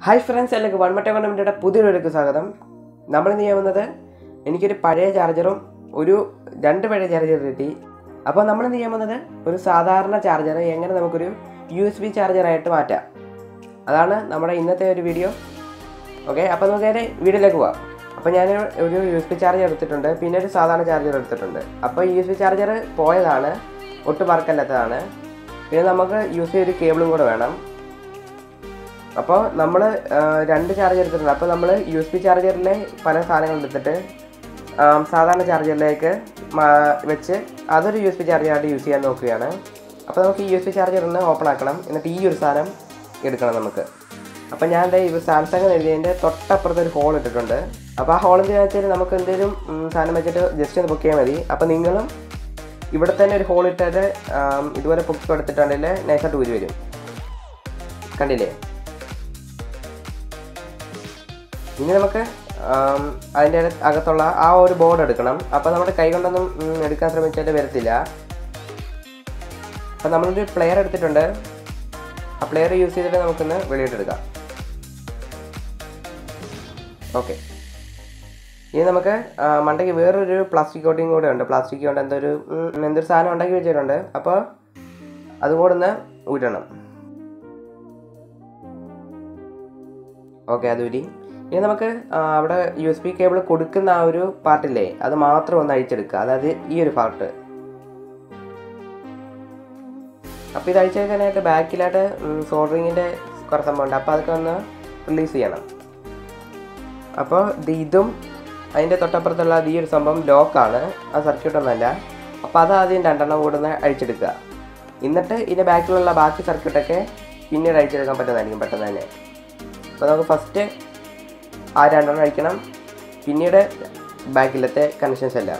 hi friends അല്ലെങ്കിൽ one മറ്റേ കൊണ്ടമിൻ്റെ പുതിയൊരു സ്വാഗതം നമ്മൾ ഇന്ന് ചെയ്യുന്നത് എനിക്കൊരു പഴയ ചാർജറും ഒരു രണ്ട് പഴയ ചാർജർ കിട്ടി അപ്പോൾ നമ്മൾ ഇന്ന് ചെയ്യുന്നത് ഒരു സാധാരണ ചാർജർ എങ്ങനെ നമുക്കൊരു യു എസ് ബി ചാർജറായിട്ട് മാറ്റാം അതാണ് നമ്മുടെ ഇന്നത്തെ ഒരു വീഡിയോ ഓക്കെ അപ്പോൾ നമുക്ക് നേരെ വീഡിയോയിലേക്ക് പോവാം അപ്പോൾ ഞാൻ ഒരു യു എസ് ബി ചാർജർ എടുത്തിട്ടുണ്ട് പിന്നെ ഒരു സാധാരണ ചാർജർ എടുത്തിട്ടുണ്ട് അപ്പോൾ യു എസ് ബി ചാർജർ പോയതാണ് ഒട്ടും വർക്കല്ലാത്തതാണ് പിന്നെ നമുക്ക് യൂസ് ചെയ്തൊരു കേബിളും കൂടെ വേണം അപ്പോൾ നമ്മൾ രണ്ട് ചാർജർ എടുത്തിട്ടുണ്ട് അപ്പോൾ നമ്മൾ യു എസ് ബി ചാർജറിലെ പല സാധനങ്ങൾ എടുത്തിട്ട് ആം, സാധാരണ ചാർജറിലേക്ക് മാ- വെച്ച് അതൊരു യു എസ് ബി ചാർജറായിട്ട് യൂസ് ചെയ്യാൻ നോക്കുകയാണ് അപ്പോൾ നമുക്ക് ഈ യു എസ് ബി ചാർജർ ഒന്ന് ഓപ്പൺ ആക്കണം എന്നിട്ട് ഈ ഒരു സാധനം എടുക്കണം നമുക്ക് അപ്പോൾ ഞാൻ ദേ ഇത് സാംസങ് എഴുതിയതിൻ്റെ തൊട്ടപ്പുറത്ത് ഒരു ഹോൾ ഇട്ടിട്ടുണ്ട് അപ്പോൾ ആ ഹോളിൻ്റെ വെച്ചാൽ നമുക്ക് എന്തെങ്കിലും ഉം, സാധനം വെച്ചിട്ട് ജസ്റ്റ് ഒന്ന് പൊക്കിയാൽ മതി അപ്പോൾ നിങ്ങളും ഇവിടെ തന്നെ ഒരു ഹോൾ ഇട്ടിട്ട് ആം, ഇതുപോലെ പൊക്കി കൊടുത്തിട്ടുണ്ടെങ്കിൽ നൈസായിട്ട് ഊരി വരും കണ്ടില്ലേ ഇനി നമുക്ക് ആം, അതിൻ്റെ അകത്തുള്ള ആ ഒരു ബോർഡ് എടുക്കണം അപ്പോൾ നമ്മുടെ കൈ കൊണ്ടൊന്നും ഉം, എടുക്കാൻ ശ്രമിച്ചാൽ വരത്തില്ല അപ്പോൾ നമ്മളൊരു പ്ലെയർ എടുത്തിട്ടുണ്ട് ആ പ്ലെയർ യൂസ് ചെയ്തിട്ട് നമുക്കൊന്ന് വെളിയിട്ടെടുക്കാം ഓക്കെ ഇനി നമുക്ക് ആ, മണ്ടയ്ക്ക് വേറൊരു പ്ലാസ്റ്റിക് കോട്ടിങ് കൂടെ ഉണ്ട് പ്ലാസ്റ്റിക് കൊണ്ട് എന്തൊരു ഉം, എന്തൊരു സാധനം ഉണ്ടാക്കി വെച്ചിട്ടുണ്ട് അപ്പോൾ അതുകൂടെ ഒന്ന് ഊറ്റണം ഓക്കെ അത് ഊരി ഇനി നമുക്ക് ആ, അവിടെ യു എസ് ബി കേബിൾ കൊടുക്കുന്ന ആ ഒരു പാർട്ടില്ലേ അത് മാത്രം ഒന്ന് അഴിച്ചെടുക്കുക അതായത് ഈ ഒരു പാർട്ട് അപ്പോൾ ഇത് അഴിച്ചെടുക്കാനായിട്ട് ബാക്കിലായിട്ട് സോൾഡറിങ്ങിൻ്റെ കുറച്ച് സംഭവം ഉണ്ട് അപ്പോൾ അതൊക്കെ ഒന്ന് റിലീസ് ചെയ്യണം അപ്പോൾ ഇത് ഇതും അതിൻ്റെ തൊട്ടപ്പുറത്തുള്ള ഈ ഒരു സംഭവം ലോക്കാണ് അത് സർക്യൂട്ട് ഒന്നല്ല അപ്പോൾ അത് ആദ്യം രണ്ടെണ്ണം കൂടെ ഒന്ന് അഴിച്ചെടുക്കുക എന്നിട്ട് ഇതിൻ്റെ ബാക്കിലുള്ള ബാക്കി സർക്യൂട്ടൊക്കെ പിന്നീട് അഴിച്ചെടുക്കാൻ പറ്റുന്നതായിരിക്കും പെട്ടെന്ന് തന്നെ അപ്പോൾ നമുക്ക് ഫസ്റ്റ് ആ രണ്ടെണ്ണം അഴിക്കണം പിന്നീട് ബാക്കിലത്തെ കണക്ഷൻസ് എല്ലാം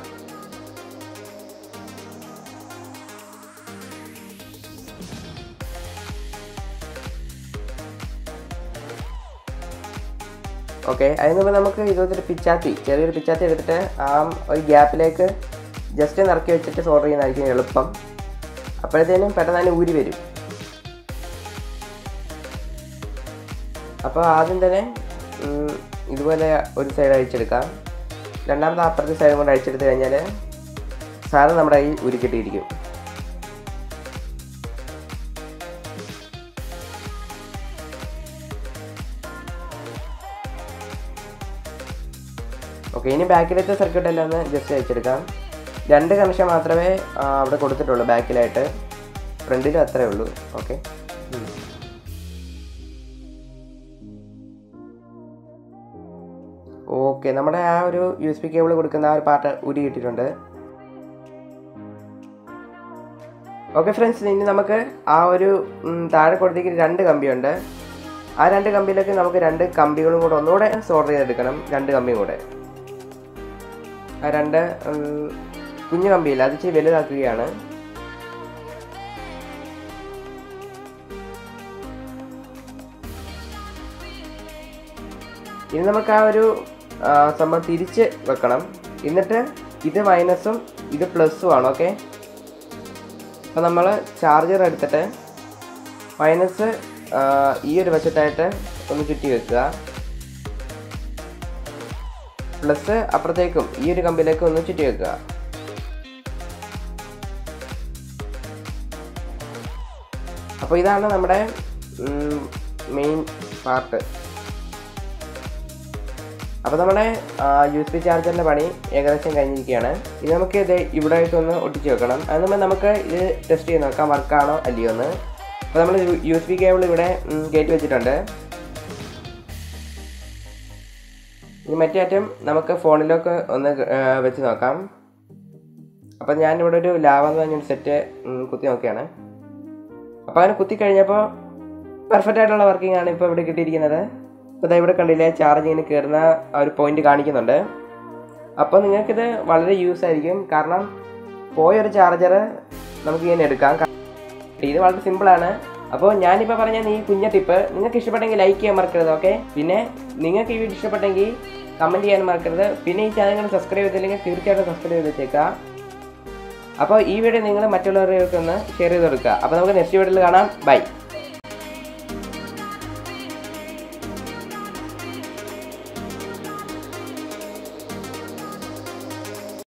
ഓക്കെ അതിന് മുമ്പ് നമുക്ക് ഇതുപോലത്തെ പിച്ചാത്തി ചെറിയൊരു പിച്ചാത്തി എടുത്തിട്ട് ആ ഒരു ഗ്യാപ്പിലേക്ക് ജസ്റ്റ് ഒന്ന് ഇറക്കി വെച്ചിട്ട് സോൾഡർ ചെയ്യുന്നതായിരിക്കും എളുപ്പം അപ്പോഴത്തേനും പെട്ടെന്ന് തന്നെ ഊരി വരും അപ്പോൾ ആദ്യം തന്നെ ഉം, ഇതുപോലെ ഒരു സൈഡ് അഴിച്ചെടുക്കാം രണ്ടാമത്തെ അപ്പുറത്തെ സൈഡും കൊണ്ട് അഴിച്ചെടുത്ത് കഴിഞ്ഞാൽ സാധനം നമ്മുടെ കയ്യിൽ ഉരുക്കിട്ടിരിക്കും ഓക്കെ ഇനി ബാക്കിലത്തെ സർക്യൂട്ട് എല്ലാം ഒന്ന് ജസ്റ്റ് അയച്ചെടുക്കാം രണ്ട് കണക്ഷൻ മാത്രമേ ആ, അവിടെ കൊടുത്തിട്ടുള്ളൂ ബാക്കിലായിട്ട് ഫ്രണ്ടിലും അത്രേ ഉള്ളൂ ഓക്കെ ഓക്കെ നമ്മുടെ ആ ഒരു യു എസ് ബി കേബിൾ കൊടുക്കുന്ന ആ ഒരു പാർട്ട് ഉരി കിട്ടിയിട്ടുണ്ട് ഓക്കെ ഫ്രണ്ട്സ് ഇനി നമുക്ക് ആ ഒരു ഉം, താഴെ കൊടുത്തേക്ക് രണ്ട് കമ്പിയുണ്ട് ആ രണ്ട് കമ്പിയിലേക്ക് നമുക്ക് രണ്ട് കമ്പികളും കൂടെ ഒന്നുകൂടെ സോൾഡർ ചെയ്തെടുക്കണം രണ്ട് കമ്പിയും കൂടെ ആ രണ്ട് ഉം, കുഞ്ഞു കമ്പിയില്ല അത് ഇച്ചിരി വലുതാക്കുകയാണ് ഇനി നമുക്ക് ആ ഒരു ആ, സംഭവം തിരിച്ച് വെക്കണം എന്നിട്ട് ഇത് മൈനസും ഇത് പ്ലസ്സും ആണ് ഓക്കെ അപ്പോൾ നമ്മൾ ചാർജർ എടുത്തിട്ട് മൈനസ് ഈ ഒരു വശത്തായിട്ട് ഒന്ന് ചുറ്റി വെക്കുക പ്ലസ് അപ്പുറത്തേക്കും ഈ ഒരു കമ്പിലേക്കും ഒന്ന് ചുറ്റി വെക്കുക അപ്പോൾ ഇതാണ് നമ്മുടെ മെയിൻ പാർട്ട് അപ്പോൾ നമ്മുടെ യു എസ് ബി ചാർജറിൻ്റെ പണി ഏകദേശം കഴിഞ്ഞിരിക്കുകയാണ് ഇത് നമുക്ക് ഇത് ഇവിടെ ആയിട്ടൊന്ന് ഒട്ടിച്ച് വെക്കണം അതിന് മുമ്പ് നമുക്ക് ഇത് ടെസ്റ്റ് ചെയ്ത് നോക്കാം വർക്കാണോ അല്ലയോ എന്ന് അപ്പോൾ നമ്മൾ യു എസ് ബി കേബിൾ ഇവിടെ ഉം, കയറ്റി വെച്ചിട്ടുണ്ട് ഇനി മറ്റേ അറ്റം നമുക്ക് ഫോണിലൊക്കെ ഒന്ന് ആ, വെച്ച് നോക്കാം അപ്പോൾ ഞാനിവിടെ ഒരു ലാവ എന്ന് പറഞ്ഞൊരു സെറ്റ് കുത്തി നോക്കിയാണ് അപ്പോൾ അങ്ങനെ കുത്തി കഴിഞ്ഞപ്പോൾ പെർഫെക്റ്റ് ആയിട്ടുള്ള വർക്കിംഗ് ആണ് ഇപ്പോൾ ഇവിടെ കിട്ടിയിരിക്കുന്നത് ഇപ്പോൾ ദാ ഇവിടെ കണ്ടില്ലേ ചാർജ് ഇങ്ങനെ കയറുന്ന ആ ഒരു പോയിന്റ് കാണിക്കുന്നുണ്ട് അപ്പോൾ നിങ്ങൾക്കിത് വളരെ യൂസ് ആയിരിക്കും കാരണം പോയൊരു ചാർജർ നമുക്ക് ഇങ്ങനെ എടുക്കാം ക- ഇത് വളരെ സിമ്പിളാണ് അപ്പോൾ ഞാനിപ്പോൾ പറഞ്ഞ ഈ കുഞ്ഞ ടിപ്പ് നിങ്ങൾക്ക് ഇഷ്ടപ്പെട്ടെങ്കിൽ ലൈക്ക് ചെയ്യാൻ മറക്കരുത് ഓക്കെ പിന്നെ നിങ്ങൾക്ക് ഈ വീഡിയോ ഇഷ്ടപ്പെട്ടെങ്കിൽ കമൻറ്റ് ചെയ്യാൻ മറക്കരുത് പിന്നെ ഈ ചാനൽ സബ്സ്ക്രൈബ് ചെയ്തില്ലെങ്കിൽ തീർച്ചയായിട്ടും സബ്സ്ക്രൈബ് ചെയ്ത് വെച്ചേക്കാം അപ്പോൾ ഈ വീഡിയോ നിങ്ങൾ മറ്റുള്ളവർക്ക് ഒന്ന് ഷെയർ ചെയ്ത് കൊടുക്കുക അപ്പോൾ നമുക്ക് നെക്സ്റ്റ് വീഡിയോയിൽ കാണാം ബൈ